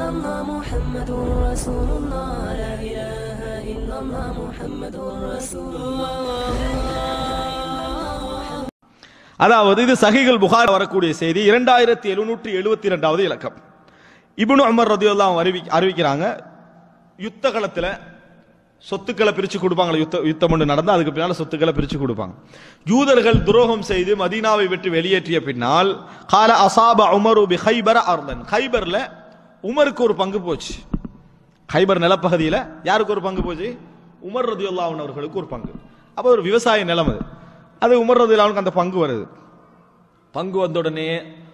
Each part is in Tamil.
إلا الله محمد رسول الله لا إله إلا الله محمد رسول الله அதாவது இது சஹிகள் புகார் வரக்கூடிய செய்தி இரண்டாயிரத்தி எழுநூற்றி எழுபத்தி இரண்டாவது இலக்கம் இப்னு உமர் ரதியுல்லாம் அறிவி அறிவிக்கிறாங்க யுத்த களத்துல சொத்துக்களை பிரிச்சு கொடுப்பாங்க யுத்த யுத்தம் ஒன்று நடந்தா அதுக்கு பின்னால சொத்துக்களை பிரிச்சு கொடுப்பாங்க யூதர்கள் துரோகம் செய்து மதீனாவை விட்டு வெளியேற்றிய பின்னால் கால அசாப உமரு பி ஹைபர அர்தன் ஹைபர்ல உமருக்கு ஒரு பங்கு போச்சு ஹைபர் நிலப்பகுதியில யாருக்கு ஒரு பங்கு போச்சு உமர் ரதியுல்லாஹன் அவர்களுக்கு ஒரு பங்கு அப்போ ஒரு விவசாய நிலம் அது அது உமர் ரதியுல்லாவுக்கு அந்த பங்கு வருது பங்கு வந்த உடனே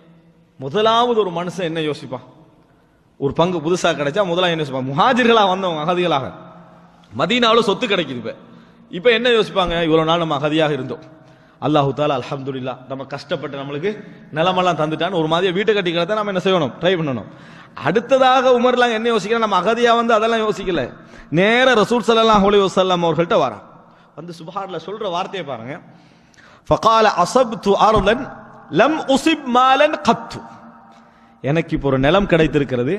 முதலாவது ஒரு மனுஷன் என்ன யோசிப்பான் ஒரு பங்கு புதுசா கிடைச்சா முதல்ல என்ன யோசிப்பான் முஹாஜிர்களா வந்தவங்க அகதிகளாக மதீனாவுல சொத்து கிடைக்குது இப்ப இப்ப என்ன யோசிப்பாங்க இவ்வளவு நாள் நம்ம அகதியாக இருந்தோம் அல்லாஹு தாலா அல்ஹம்துலில்லா நம்ம கஷ்டப்பட்டு நம்மளுக்கு நிலமெல்லாம் தந்துட்டான்னு ஒரு மாதிரி வீட்டை கட்டி கிடத்தா நம்ம என்ன செய்யணும் ட்ரை பண்ணணும் அடுத்ததாக உமர்லாம் என்ன யோசிக்கிறோம் நம்ம அகதியா வந்து அதெல்லாம் யோசிக்கல நேர ரசூல் ஸல்லல்லாஹு அலைஹி வஸல்லம் அவர்கள்ட்ட வரான் வந்து சுபஹான்ல சொல்ற வார்த்தையை பாருங்க ஃபகால அசப்து அர்லன் லம் உசிப் மாலன் கத்து எனக்கு இப்போ ஒரு நிலம் கிடைத்திருக்கிறது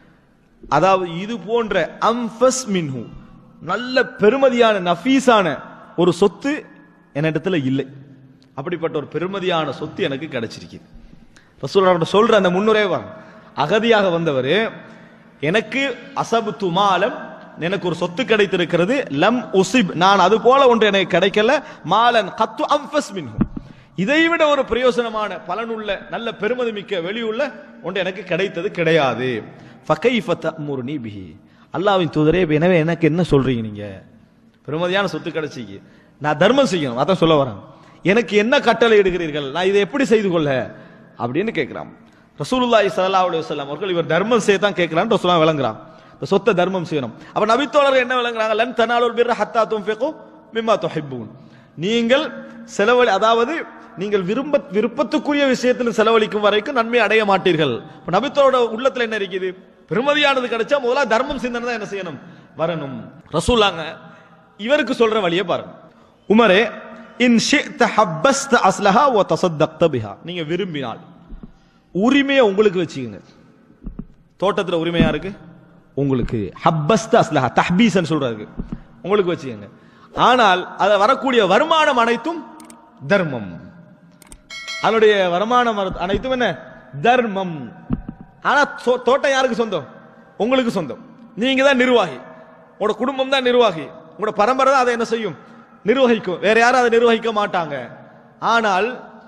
அதாவது இது போன்ற அம்ஃபஸ் மின்ஹு நல்ல பெருமதியான நஃபீஸான ஒரு சொத்து என்னிடத்துல இல்லை அப்படிப்பட்ட ஒரு பெருமதியான சொத்து எனக்கு கிடைச்சிருக்குது ரசூல் சொல்ற அந்த முன்னுரை வாங்க அகதியாக வந்தவர் எனக்கு அசபு துமாலம் எனக்கு ஒரு சொத்து கிடைத்திருக்கிறது லம் உசிப் நான் அது போல ஒன்று எனக்கு கிடைக்கல மாலன் கத்து அம்ஃபஸ் மின்ஹு இதைவிட ஒரு பிரயோசனமான பலனுள்ள நல்ல பெருமதி மிக்க வெளியுள்ள ஒன்று எனக்கு கிடைத்தது கிடையாது ஃபகைஃப தஅமுருனி பிஹி அல்லாஹ்வின் தூதரே இப்ப எனவே எனக்கு என்ன சொல்றீங்க நீங்க பெருமதியான சொத்து கிடைச்சிக்கு நான் தர்மம் செய்யணும் அதான் சொல்ல வரேன் எனக்கு என்ன கட்டளை இடுகிறீர்கள் நான் இதை எப்படி செய்து கொள்ள அப்படின்னு கேட்கிறான் ரசூலுல்லாஹி ஸல்லல்லாஹு அலைஹி வஸல்லம் அவர்கள் இவர் தர்மம் செய்ய தான் கேட்கிறான்னு ரசூலுல்லாஹ் விளங்குறான் இந்த சொத்தை தர்மம் செய்யணும் அப்ப நபித்தோழர்கள் என்ன விளங்குறாங்க லன் தனாலுல் பிர்ர ஹத்தா துன்ஃபிகு மிம்மா துஹிப்பூன் நீங்கள் செலவழி அதாவது நீங்கள் விரும்ப விருப்பத்துக்குரிய விஷயத்தில் செலவழிக்கும் வரைக்கும் நன்மை அடைய மாட்டீர்கள் இப்ப நபித்தோட உள்ளத்துல என்ன இருக்குது பெருமதியானது கிடைச்சா முதல்ல தர்மம் சிந்தனை தான் என்ன செய்யணும் வரணும் ரசூலாங்க இவருக்கு சொல்ற வழியை பாருங்க உமரே இன் ஷி'த ஹப்பஸ்த அஸ்லஹா வ தஸத்தக்த பிஹா நீங்க விரும்பினால் உரிமையை உங்களுக்கு வச்சுக்கோங்க தோட்டத்துல உரிமையா இருக்கு உங்களுக்கு ஹப்பஸ்த அஸ்லஹா தஹ்பீஸ்னு சொல்றாரு உங்களுக்கு வச்சுக்கோங்க ஆனால் அது வரக்கூடிய வருமானம் அனைத்தும் தர்மம் அதனுடைய வருமானம் அன- அனைத்தும் என்ன தர்மம் ஆனா தோ- தோட்டம் யாருக்கு சொந்தம் உங்களுக்கு சொந்தம் நீங்க தான் நிர்வாகி உங்களோட குடும்பம் தான் நிர்வாகி உங்களோட பரம்பரை தான் அதை என்ன செய்யும் நிர்வகிக்கும் வேற யாரும் அதை நிர்வகிக்க மாட்டாங்க ஆனால்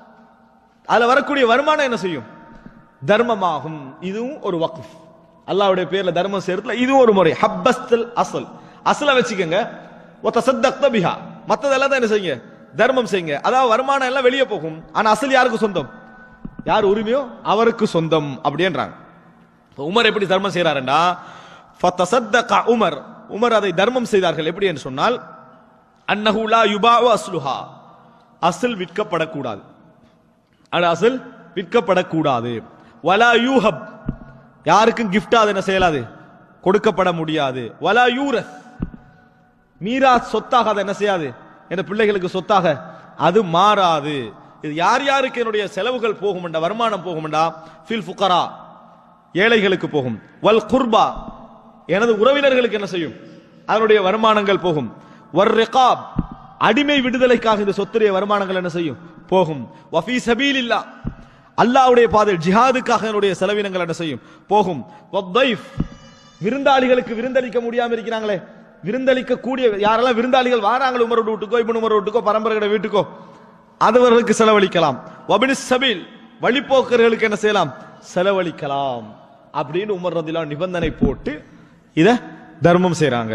அதுல வரக்கூடிய வருமானம் என்ன செய்யும் தர்மமாகும் இதுவும் ஒரு வக்ஃப் அல்லாஹ்வுடைய பேர்ல தர்மம் சேர்த்துல இதுவும் ஒரு முறை ஹப்பஸ்தல் அசல் அசல வச்சுக்கோங்க ஒத்த சத்தக்த பிஹா மத்ததெல்லாம் தான் என்ன செய்யுங்க தர்மம் செய்யுங்க அதாவது வருமானம் எல்லாம் வெளியே போகும் ஆனா அசல் யாருக்கு சொந்தம் யார் உரிமையோ அவருக்கு சொந்தம் அப்படின்றாங்க இப்ப உமர் எப்படி தர்மம் செய்யறாருண்டா ஃபதசத்தக உமர் உமர் அதை தர்மம் செய்தார்கள் எப்படி என்று சொன்னால் அன்னஹு லா யுபாவு அஸ்லுஹா அசல் விற்கப்படக்கூடாது அது அசல் விற்கப்படக்கூடாது வலா யூஹப் யாருக்கும் கிஃப்டா அது என்ன செய்யலாது கொடுக்கப்பட முடியாது வலா யூரஸ் மீரா சொத்தாக அதை என்ன செய்யாது என் பிள்ளைகளுக்கு சொத்தாக அது மாறாது இது யார் யாருக்கு என்னுடைய செலவுகள் போகும்டா வருமானம் போகும்டா ஃபில் ஃபுகரா ஏழைகளுக்கு போகும் வல் குர்பா எனது உறவினர்களுக்கு என்ன செய்யும் அதனுடைய வருமானங்கள் போகும் வர் ரிகாப் அடிமை விடுதலைக்காக இந்த சொத்துடைய வருமானங்கள் என்ன செய்யும் போகும் வஃபி சபீலில்லா அல்லாஹ்வுடைய பாதையில் ஜிஹாதுக்காக என்னுடைய செலவினங்கள் என்ன செய்யும் போகும் வத்தைஃப் விருந்தாளிகளுக்கு விருந்தளிக்க முடியாம இருக்கிறாங்களே விருந்தளிக்க கூடிய யாரெல்லாம் விருந்தாளிகள் வாராங்களோ உமரோட வீட்டுக்கோ இப்ப உமரோட வீட்டுக்கோ பரம்பரையோட வீட்டுக்கோ அதுவர்களுக்கு செலவழிக்கலாம் வபினி சபீல் வழிப்போக்கர்களுக்கு என்ன செய்யலாம் செலவழிக்கலாம் அப்படின்னு உமர் ரதிலாம் நிபந்தனை போட்டு இத தர்மம் செய்றாங்க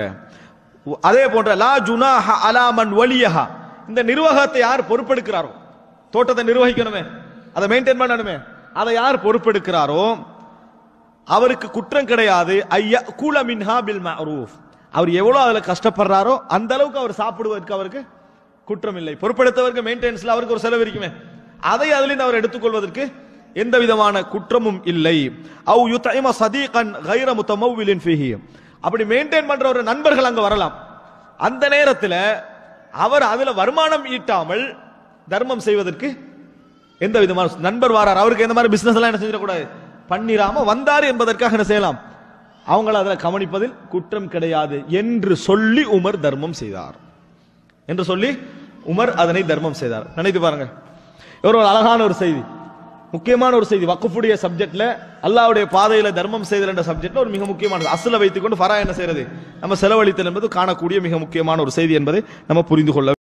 அதே போன்ற லா ஜுனாஹ அலா மன் வலியஹா இந்த நிர்வாகத்தை யார் பொறுப்பெடுக்கிறாரோ தோட்டத்தை நிர்வகிக்கணுமே அதை மெயின்டைன் பண்ணணுமே அதை யார் பொறுப்பெடுக்கிறாரோ அவருக்கு குற்றம் கிடையாது ஐயா கூல மின்ஹா பில் மஅரூஃப் அவர் எவ்வளவு அதுல கஷ்டப்படுறாரோ அந்த அளவுக்கு அவர் சாப்பிடுவதற்கு அவருக்கு குற்றம் இல்லை பொறுப்பெடுத்தவருக்கு மெயின்டெனன்ஸ்ல அவருக்கு ஒரு செலவு இருக்குமே அதை அதிலிருந்து அவர் எடுத்துக்கொள்வதற்கு எந்த விதமான குற்றமும் இல்லை அவு யுத்தைம சதீகன் கைர முத்தமௌவிலின் ஃபீஹி அப்படி மெயின்டைன் பண்ற ஒரு நண்பர்கள் அங்க வரலாம் அந்த நேரத்துல அவர் அதுல வருமானம் ஈட்டாமல் தர்மம் செய்வதற்கு எந்த விதமான நண்பர் வாரார் அவருக்கு எந்த மாதிரி பிசினஸ் எல்லாம் என்ன செஞ்சிடக்கூடாது பண்ணிராம வந்தார் என்பதற்காக என்ன செய்யலாம் அவங்கள அதில் கவனிப்பதில் குற்றம் கிடையாது என்று சொல்லி உமர் தர்மம் செய்தார் என்று சொல்லி உமர் அதனை தர்மம் செய்தார் நினைத்து பாருங்க இவர் ஒரு அழகான ஒரு செய்தி முக்கியமான ஒரு செய்தி வக்குஃபுடைய சப்ஜெக்ட்ல அல்லாஹ்வுடைய பாதையில தர்மம் செய்தல் என்ற சப்ஜெக்ட்ல ஒரு மிக முக்கியமானது அசல வைத்துக்கொண்டு ஃபரா என்ன செய்யறது நம்ம செலவழித்தல் என்பது காணக்கூடிய மிக முக்கியமான ஒரு செய்தி என்பதை நம்ம புரிந்து கொள்ள